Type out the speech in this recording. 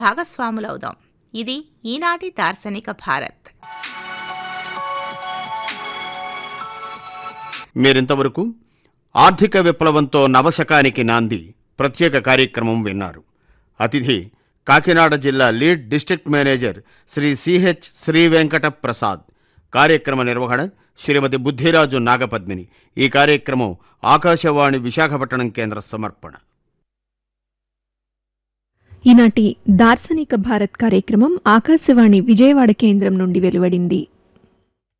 భాగస్వాములవుదాం ఇది ఈనాటి దార్శనిక భారత్ మీరింతవరకు ఆర్థిక విప్లవంతో నవశకానికి నాంది ప్రత్యేక కార్యక్రమం విన్నారు అతిథి కాకినాడ జిల్లా lead district manager Shri C H Sri Venkata Prasad కార్యక్రమ నిర్వహణ శ్రీమతి బుద్ధిరాజు నాగపద్మిని ఈ కార్యక్రమం ఆకాశవాణి విశాఖపట్నం కేంద్ర సమర్పణ ఈనాటి దార్శనిక భారత్ కార్యక్రమం ఆకాశవాణి విజయవాడ కేంద్రం నుండి వెలువడింది